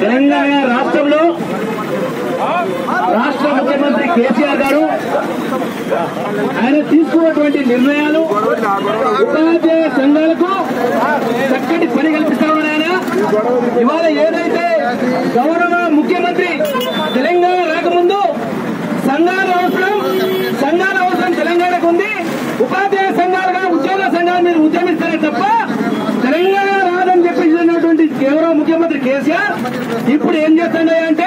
తెలంగాణ రాష్ట్రంలో రాష్ట్ర ముఖ్యమంత్రి కేసీఆర్ గారు ఆయన తీసుకున్నటువంటి నిర్ణయాలు ఉపాధ్యాయ సంఘాలకు చక్కటి పని కల్పిస్తామని ఆయన ఇవాళ ఏదైతే గౌరవ ముఖ్యమంత్రి తెలంగాణ రాకముందు సంఘాల అవసరం సంఘాల అవసరం తెలంగాణకు ఉంది ఉపాధ్యాయ సంఘాలుగా ఉద్యోగ సంఘాలు మీరు ఉద్యమిస్తారే తప్ప తెలంగాణ రాదని చెప్పేసినటువంటి గౌరవ ముఖ్యమంత్రి కేసీఆర్ ఇప్పుడు ఏం చేస్తున్నాయంటే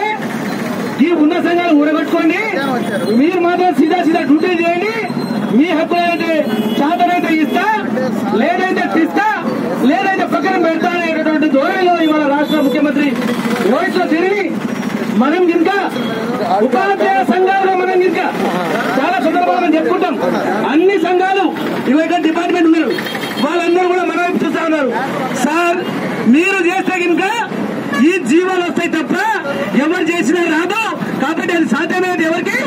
ఈ ఉన్న సంఘాలు ఊరగొట్టుకోండి మీరు మాత్రం సీదా సీదా డ్యూటీ చేయండి మీ హక్కులు అయితే చేతనైతే ఇస్తా లేదైతే తీస్తా లేదైతే పక్కన పెడతా అనేటటువంటి ధోరణిలో ఇవాళ రాష్ట్ర ముఖ్యమంత్రి రోహిత్ లో తిరిగి మనం ఇంకా ఉపాధ్యాయ సంఘాలుగా మనం ఇంకా చాలా సందర్భాలు మనం చెప్పుకుంటాం అన్ని సంఘాలు ఇవాళ డిపార్ట్మెంట్ ఉన్నారు వాళ్ళందరూ కూడా మన వైపు చూస్తా ఉన్నారు సార్ మీరు చేస్తే ఇంకా ఈ జీవాలు వస్తాయి తప్ప ఎవరు చేసినా రాదు కాబట్టి అది సాధ్యమయ్యేది ఎవరికి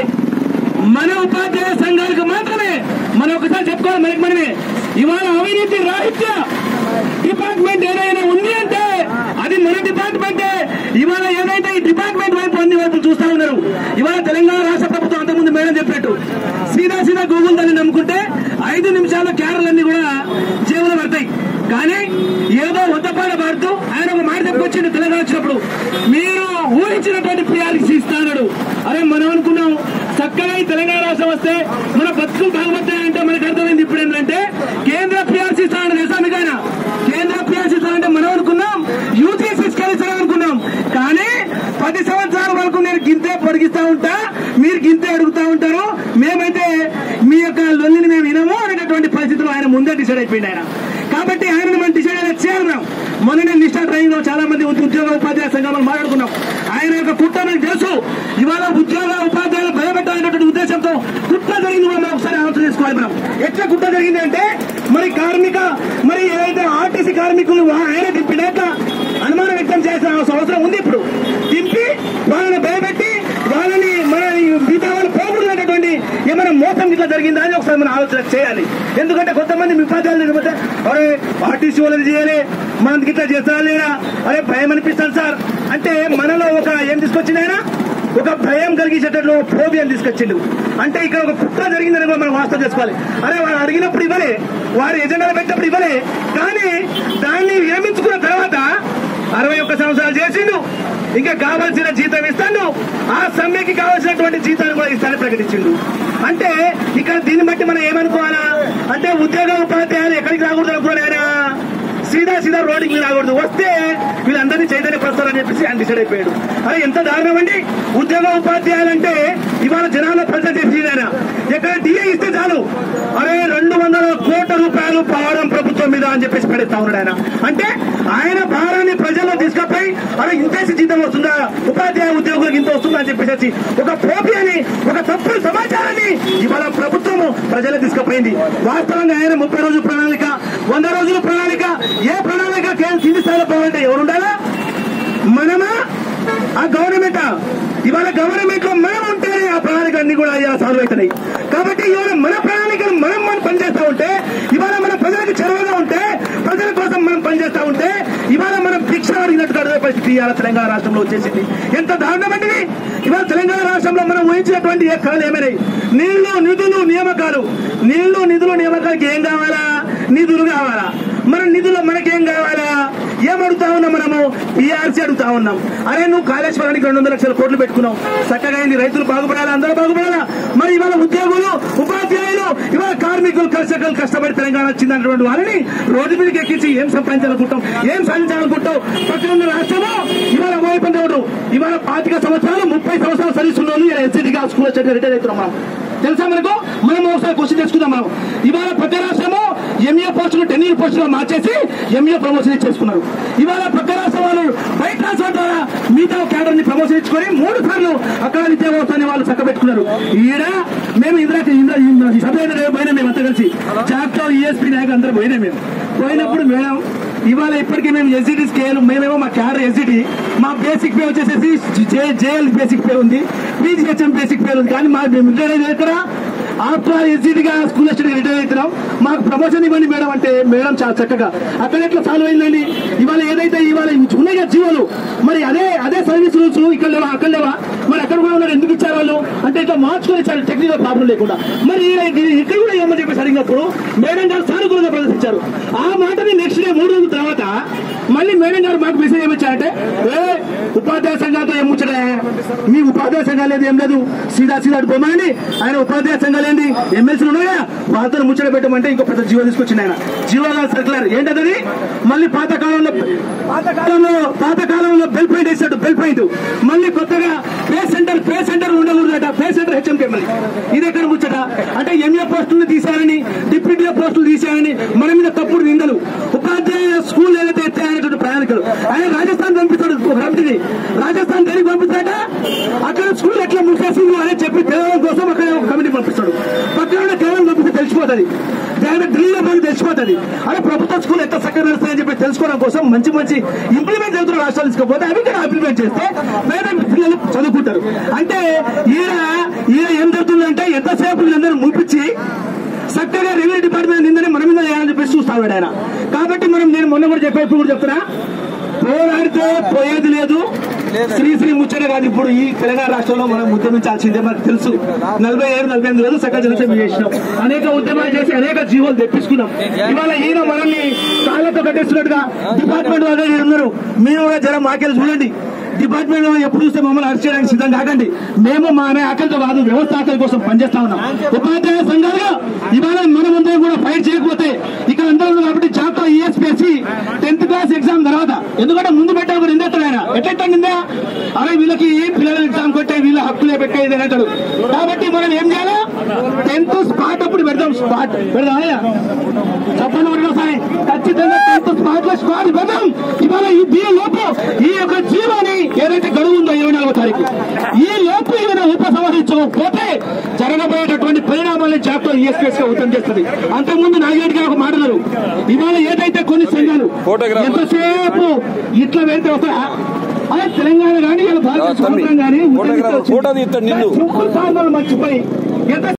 మన ఉపాధ్యాయ సంఘాలకు మాత్రమే మనం ఒకసారి చెప్పుకోవాలి మనకి మనమే ఇవాళ అవినీతి రాహిత్య డిపార్ట్మెంట్ ఏదైనా ఉంది అంటే అది మన డిపార్ట్మెంటే ఇవాళ ఏదైతే ఈ డిపార్ట్మెంట్ వైపు అన్ని వైపు చూస్తా ఉన్నారు ఇవాళ తెలంగాణ రాష్ట్ర ప్రభుత్వం అంతకుముందు మేడం చెప్పినట్టు సీదా సీదా గూగుల్ దాన్ని నమ్ముకుంటే ఐదు నిమిషాల్లో క్యారలన్నీ కూడా జేబులో పడతాయి కానీ ఏదో వద్దపాట పాడుతూ ఆయన ఒక మాట చెప్పుకొచ్చిండు తెలంగాణ వచ్చినప్పుడు మీరు ఊహించినటువంటి పిఆర్సీ ఇస్తాడు అరే మనం అనుకున్నాం చక్కగా ఈ తెలంగాణ రాష్ట్రం వస్తే మన బతుకులు బాగుపడతాయంటే మనకు అర్థమైంది ఇప్పుడు ఏంటంటే కేంద్ర పిఆర్సీ ఇస్తాడు తెలుసా మీకు ఆయన కేంద్ర పిఆర్సీ ఇస్తాడంటే మనం అనుకున్నాం యూజీసీ స్కేల్ అనుకున్నాం కానీ పది సంవత్సరాల వరకు నేను గింతే పొడిగిస్తా ఉంటా మీరు గింతే అడుగుతా ఉంటారు మేమైతే మీ యొక్క లొల్లిని మేము వినము అనేటటువంటి పరిస్థితుల్లో ఆయన ముందే డిసైడ్ అయిపోయింది ఆయన కాబట్టి ఆయన మనం డిసైడ్ అయ్యేది చేయాలి మనం మొన్న నేను నిష్ఠా ట్రైనింగ్ లో చాలా మంది ఉద్యోగ ఉపాధ్యాయ సంఘాలు మాట్లాడుకున్నాం ఆయన యొక్క కుట్ర మనకు తెలుసు ఇవాళ ఉద్యోగ ఉపాధ్యాయులు భయపెట్టాలనేటువంటి ఉద్దేశంతో కుట్ర జరిగింది కూడా మనం ఒకసారి ఆలోచన చేసుకోవాలి మనం ఎట్లా కుట్ర జరిగింది అంటే మరి కార్మిక మరి ఏదైతే ఆర్టీసీ కార్మికులు ఆయన దింపినాక అనుమానం వ్యక్తం చేసిన అవసరం ఉంది ఇప్పుడు దింపి వాళ్ళని భయపెట్టి వాళ్ళని మన మిగతా వాళ్ళు పోకూడదు అనేటువంటి ఏమైనా మోసం ఇట్లా జరిగిందా అని ఒకసారి మనం ఆలోచన చేయాలి ఎందుకంటే కొంతమంది ఉపాధ్యాయులు లేకపోతే అరే ఆర్టీసీ వాళ్ళని చేయాలి మనకి ఇట్లా చేస్తారా లేదా అరే భయం అనిపిస్తాను సార్ అంటే మనలో ఒక ఏం తీసుకొచ్చింది ఆయన ఒక భయం కలిగించేటట్లు ఫోబియం తీసుకొచ్చిండు అంటే ఇక్కడ ఒక కుట్ర జరిగిందని కూడా మనం వాస్తవం చేసుకోవాలి అరే వాడు అడిగినప్పుడు ఇవ్వలే వాడు ఎజెండాలు పెట్టినప్పుడు ఇవ్వలే కానీ దాన్ని విరమించుకున్న తర్వాత అరవై ఒక్క సంవత్సరాలు చేసిండు ఇంకా కావాల్సిన జీతం ఇస్తాను ఆ సమ్మెకి కావాల్సినటువంటి జీతాన్ని కూడా ఇస్తానని ప్రకటించిండు అంటే ఇక్కడ దీన్ని బట్టి మనం ఏమనుకోవాలా అంటే ఉద్యోగ ఉపాధ్యాయులు ఎక్కడికి రాకూడదు అనుకోవాలి ఆయన సీదా సీదా రోడ్డుకి మీరు రాకూడదు వస్తే వీళ్ళందరినీ చైతన్యపరుస్తారని చెప్పేసి ఆయన డిసైడ్ అయిపోయాడు అరే ఎంత దారుణం అండి ఉద్యోగ ఉపాధ్యాయులు అంటే ఇవాళ జనాల ప్రజలు చేసి ఆయన ఎక్కడ డిఏ ఇస్తే చాలు అరే రెండు వందల కోట్ల రూపాయలు భారం ప్రభుత్వం మీద అని చెప్పేసి పడేస్తా ఉన్నాడు ఆయన అంటే ఆయన భారాన్ని ప్రజల్లో తీసుకపోయి అరే ఇంతేసి జీతం వస్తుందా ఉపాధ్యాయ ఉద్యోగులకు ఇంత వస్తుందా అని చెప్పేసి ఒక ఫోబియాని ఒక తప్పుడు సమాచారాన్ని ఇవాళ ప్రభుత్వము ప్రజలకు తీసుకుపోయింది వాస్తవంగా ఆయన ముప్పై రోజుల ప్రణాళిక వంద రోజుల ప్రణాళిక ఏ ప్రణాళిక కేంద్ర కింది స్థాయిలో పోవాలంటే ఎవరు ఉండాలా మనమా ఆ గవర్నమెంట్ ఇవాళ గవర్నమెంట్ లో మనం ఉంటేనే ఆ ప్రణాళిక అన్ని కూడా ఇలా సాల్వ్ అవుతున్నాయి కాబట్టి ఇవాళ మన ప్రణాళికలు మనం మనం పనిచేస్తా ఉంటే ఇవాళ మన ప్రజలకు చెరువుగా ఉంటే ప్రజల కోసం మనం పనిచేస్తా ఉంటే ఇవాళ మనం భిక్ష అడిగినట్టుగా అడిగే పరిస్థితి ఇవాళ తెలంగాణ రాష్ట్రంలో వచ్చేసింది ఎంత దారుణం అంటే ఇది? ఇవాళ తెలంగాణ రాష్ట్రంలో మనం ఊహించినటువంటి ఏ కళలు ఏమైనాయి నీళ్లు నిధులు నియామకాలు నీళ్లు నిధులు నియామకాలకి ఏం కావాలా నిధులు కావాలా మన నిధులు మనకేం కావాలా ఏం అడుగుతా ఉన్నాం మనము పిఆర్సీ అడుగుతా ఉన్నాం అరే నువ్వు కాళేశ్వరానికి రెండు వందల లక్షల కోట్లు పెట్టుకున్నావు చక్కగా అయింది రైతులు బాగుపడాలా అందరూ బాగుపడాలా మరి ఇవాళ ఉద్యోగులు ఉపాధ్యాయులు ఇవాళ కార్మికులు కర్షకులు కష్టపడి తెలంగాణ వచ్చిందన్నటువంటి వాళ్ళని రోడ్డు మీదకి ఎక్కించి ఏం సంపాదించాలనుకుంటాం ఏం సాధించాలనుకుంటాం పక్కన ఉన్న రాష్ట్రము ఇవాళ ఓడిపోయిన ఎవరు ఇవాళ పాతిక సంవత్సరాలు ముప్పై సంవత్సరాలు సర్వీస్ ఉన్న వాళ్ళు ఎస్సీటీగా స్కూల్ వచ్చి రిటైర్ అవుతున్నాం మనం తెలుసా మనకు మనం ఒకసారి క్వశ్చన్ తెలుసుకుందాం మనం ఇవాళ ప్రతి రాష్ట్రము ఎంఏ పోస్టులు టెన్ ఇయర్ పోస్టులు మార్చేసి ఎంఏ ప్రమోషన్ ఇచ్చేసుకున్నారు ఇవాళ పక్క రాష్ట్రం వాళ్ళు బయట ట్రాన్స్ఫర్ ద్వారా మిగతా క్యాడర్ ని ప్రమోషన్ ఇచ్చుకొని మూడు సార్లు అక్కడ విద్యా వ్యవస్థని వాళ్ళు చక్కబెట్టుకున్నారు ఈడ మేము ఇంద్రా ఇంద్ర ఈ సభ పోయినా మేము అంతా కలిసి చాప్టర్ ఈఎస్పీ నాయకులు అందరూ పోయినా మేము పోయినప్పుడు మేడం ఇవాళ ఇప్పటికీ మేము ఎస్జిటి స్కేల్ మేమేమో మా క్యాడర్ ఎస్జిటి మా బేసిక్ పే వచ్చేసేసి జేఎల్ బేసిక్ పే ఉంది బీజీహెచ్ఎం బేసిక్ పే ఉంది కానీ మా మేము ఎక్కడ ఆఫ్టర్ ఆల్ ఎస్జిటిగా స్కూల్ అసిస్టెంట్ రిటైర్ అవుతున్నాం మాకు ప్రమోషన్ ఇవ్వండి మేడం అంటే మేడం చాలా చక్కగా అక్కడ ఎట్లా సాల్వ్ అయిందండి ఇవాళ ఏదైతే ఇవాళ ఉన్నాయి కదా జీవోలు మరి అదే అదే సర్వీస్ రూల్స్ ఇక్కడ లేవా అక్కడ లేవా మరి అక్కడ కూడా ఉన్నారు ఎందుకు ఇచ్చారు వాళ్ళు అంటే ఇట్లా మార్చుకొని ఇచ్చారు టెక్నికల్ ప్రాబ్లం లేకుండా మరి ఈ- ఇక్కడ కూడా ఏమని చెప్పి అడిగినప్పుడు మేడం గారు సానుకూలంగా ప్రదర్శించారు ఆ మాటని నెక్స్ట్ డే మూడు రోజుల తర్వాత మళ్ళీ మేడం గారు మాకు మెసేజ్ ఏమిచ్చారంటే ఏ ఉపాధ్యాయ సంఘాలతో ఏం ముచ్చటే మీ ఉపాధ్యాయ సంఘాలు లేదు ఏం లేదు సీదా సీదా అటు పోమని ఆయన ఉపాధ్యాయ సంఘాలు ఏంటి ఎమ్మెల్సీలు ఉన్నాయా వాళ్ళతో ముచ్చట పెట్టమంటే ఇంకో పెద్ద జీవో తీసుకొచ్చింది ఆయన జీవోగా సర్కులర్ ఏంటది మళ్ళీ పాత కాలంలో పాత కాలంలో పాత కాలంలో బెల్ పాయింట్ వేసాడు బెల్ పాయింట్ మళ్ళీ కొత్తగా పే సెంటర్ పే సెంటర్ ఉండకూడదట పే సెంటర్ హెచ్ఎంకే మళ్ళీ ఇది ఎక్కడ ముచ్చట అంటే ఎంఏ పోస్టులు తీశారని డిప్యూటీ పోస్టులు తీశారని మన మీద తప్పుడు నిందలు ఉపాధ్యాయ స్కూల్ ఏదైతే ఎత్తాయనేటువంటి ప్రయాణికులు ఆయన రాజస్థాన్ పంపిస్తాడు ఒక కమిటీని రాజస్థాన్ దేనికి పంపిస్తాడ అక్కడ స్కూల్ ఎట్లా మూసేసింది అని చెప్పి తెలవడం కోసం అక్కడ ఒక కమిటీ పంపిస్తాడు పక్కన ఉన్న కేవలం పంపిస్తే తెలిసిపోతుంది డైరెక్ట్ ఢిల్లీలో మనకి తెలిసిపోతుంది అదే ప్రభుత్వ స్కూల్ ఎంత చక్కగా నడుస్తాయని చెప్పి తెలుసుకోవడం కోసం మంచి మంచి ఇంప్లిమెంట్ చేస్తున్న రాష్ట్రాలు తీసుకోకపోతే అవి కూడా ఇంప్లిమెంట్ చేస్తే పేద పిల్లలు చదువుకుంటారు అంటే ఈయన ఈయన ఏం జరుగుతుందంటే ఎంతసేపు వీళ్ళందరూ ముప్పించి చక్కగా రెవెన్యూ డిపార్ట్మెంట్ నిందని మన మీద వేయాలని చెప్పేసి చూస్తాడు ఆయన కాబట్టి మనం నేను మొన్న కూడా చెప్పే ఇప్పుడు కూడా చెప్తున్నా పోరాడితే పోయేది లేదు శ్రీ శ్రీ ముచ్చట కాదు ఇప్పుడు ఈ తెలంగాణ రాష్ట్రంలో మనం ఉద్యమించాల్సిందే మనకు తెలుసు నలభై ఏడు నలభై ఎనిమిది వేలు సకల జనసేన చేసినాం అనేక ఉద్యమాలు చేసి అనేక జీవోలు తెప్పించుకున్నాం ఇవాళ ఈయన మనల్ని కాళ్ళతో కట్టేస్తున్నట్టుగా డిపార్ట్మెంట్ వాళ్ళు ఈడ ఉన్నారు మేము కూడా జర మాకెళ్ళి చూడండి డిపార్ట్మెంట్ వాళ్ళు ఎప్పుడు చూస్తే మమ్మల్ని అరెస్ట్ చేయడానికి సిద్ధం కాకండి మేము మా అనే ఆకలితో కాదు వ్యవస్థ ఆకలి కోసం పనిచేస్తా ఉన్నాం ఉపాధ్యాయ సంఘాలుగా ఇవాళ మనమందరం కూడా ఫైట్ చేయకపోతే ఇక్కడ అందరూ ఉన్నారు కాబట్టి job ESPSC tenth class exam తర్వాత ఎందుకంటే ముందు పెట్టా ఒక నిందేస్తాడు ఆయన ఎట్లా నిందా అరే వీళ్ళకి పిల్లల ఎగ్జామ్ కొట్టే వీళ్ళ హక్కులే పెట్టేది అని అంటాడు కాబట్టి మనం ఏం చేయాలి టెన్త్ స్పాట్ అప్పుడు పెడదాం స్పాట్ పెడదాం అయ్యా చెప్పండి ఒకటోసారి ఖచ్చితంగా టెన్త్ స్పాట్ లో స్పాట్ పెడదాం ఇవాళ ఈ దీని లోపు ఈ యొక్క జీవాన్ని ఏదైతే గడువు ఉందో ఇరవై నాలుగో తారీఖు ఈ లోపు ఈయన ఉపసంహరించకపోతే జరగబోయేటటువంటి పరిణామాలను జాబితా ఈఎస్పీఎస్ గా ఉత్తరం చేస్తుంది అంతకుముందు నాగేటి గారు ఒక మాట అన్నారు ఇవాళ ఏదైతే కొన్ని సంఘాలు ఫోటోగ్రాఫర్. ఎంతసేపు ఇట్లా వెళ్తే వస్తారా అదే తెలంగాణ కానీ ఇలా భారత తమ్మి, స్వాతంత్రం కానీ ఫోటోగ్రాఫర్ ఫోటో తీస్తాడు నిన్ను. సింపుల్ ఫార్ములా మర్చిపోయి ఎంత